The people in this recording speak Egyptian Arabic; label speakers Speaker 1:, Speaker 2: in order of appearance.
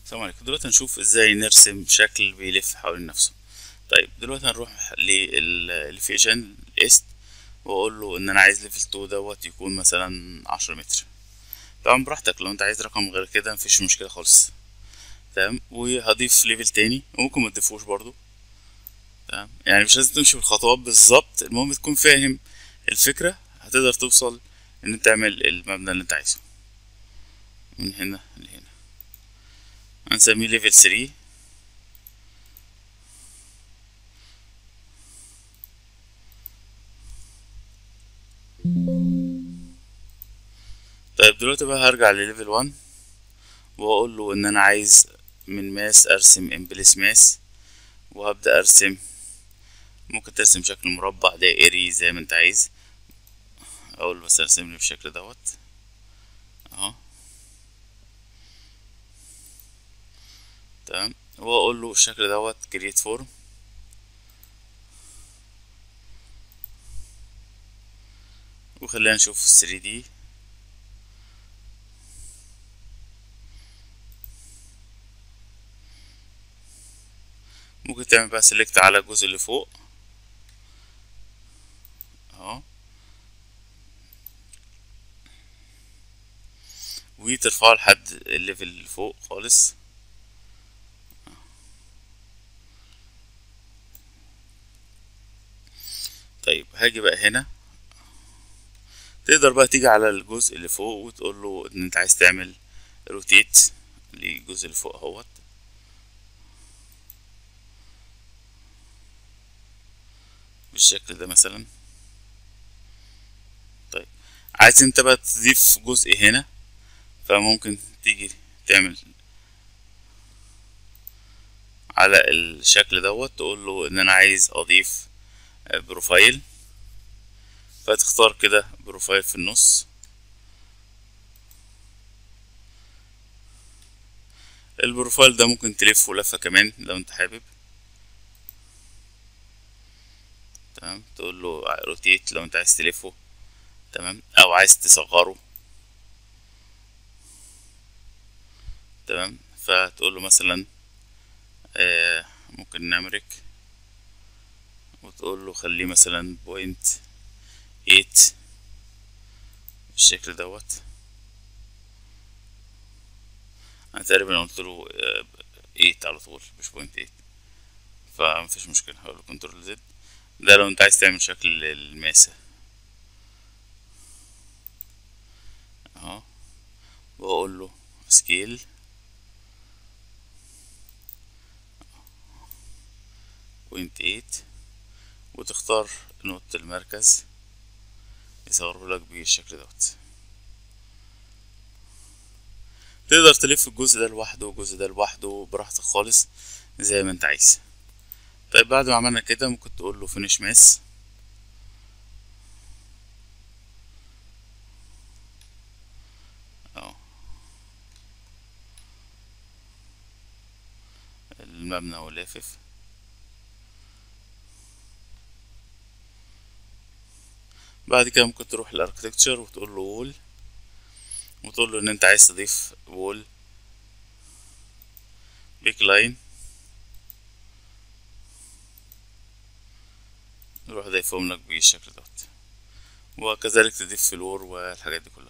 Speaker 1: السلام عليكم دلوقتي هنشوف ازاي نرسم شكل بيلف حوالين نفسه طيب دلوقتي هنروح للفيشن الاست واقول له ان انا عايز ليفل 2 دوت يكون مثلا عشرة متر طبعا براحتك لو انت عايز رقم غير كده مفيش مشكله خالص تمام وهضيف ليفل تاني وممكن ما تضيفوش برضو تمام يعني مش لازم تمشي بالخطوات بالظبط المهم تكون فاهم الفكره هتقدر توصل ان انت تعمل المبنى اللي انت عايزه من هنا لهنا هنسميه ليفل 3 طيب دلوقتي بقى هرجع لليفل 1 واقول له ان انا عايز من ماس ارسم امبليس ماس وهبدا ارسم ممكن ترسم شكل مربع دائري زي ما انت عايز اقول بس ارسم لي بالشكل دوت اهو تمام واقول له الشكل دوت كرييت فورم وخلينا نشوف 3 دي ممكن تعمل بقى سيلكت على الجزء اللي فوق اهو وترفعه لحد الليفل اللي فوق خالص طيب هاجي بقى هنا تقدر بقى تيجي على الجزء اللي فوق وتقول له ان انت عايز تعمل روتيت للجزء اللي فوق اهوت بالشكل ده مثلا طيب عايز انت بقى تضيف جزء هنا فممكن تيجي تعمل على الشكل دوت تقول له ان انا عايز اضيف بروفايل فتختار كده بروفايل في النص البروفايل ده ممكن تلفه لفة كمان لو انت حابب تمام تقول له روتيت لو انت عايز تلفه تمام او عايز تصغره تمام فتقول له مثلا آه ممكن نمرك وتقول له خليه مثلا بوينت ايت بالشكل دوت انا تقريبا قلت له ايت على طول مش بوينت ايت فمفيش مشكلة هقول له كنترول زد ده لو انت عايز تعمل شكل الماسة اهو واقول له سكيل بوينت ايت وتختار نقطة المركز يصوره لك بالشكل دوت تقدر تلف الجزء ده لوحده والجزء ده لوحده براحتك خالص زي ما انت عايز طيب بعد ما عملنا كده ممكن تقول له فينيش ماس اهو المبنى واللافف بعد كده ممكن تروح الاركتكتشر وتقول له وول وتقول له ان انت عايز تضيف وول بيك لاين يروح ضايفهم لك بالشكل دوت وكذلك تضيف فلور والحاجات دي كلها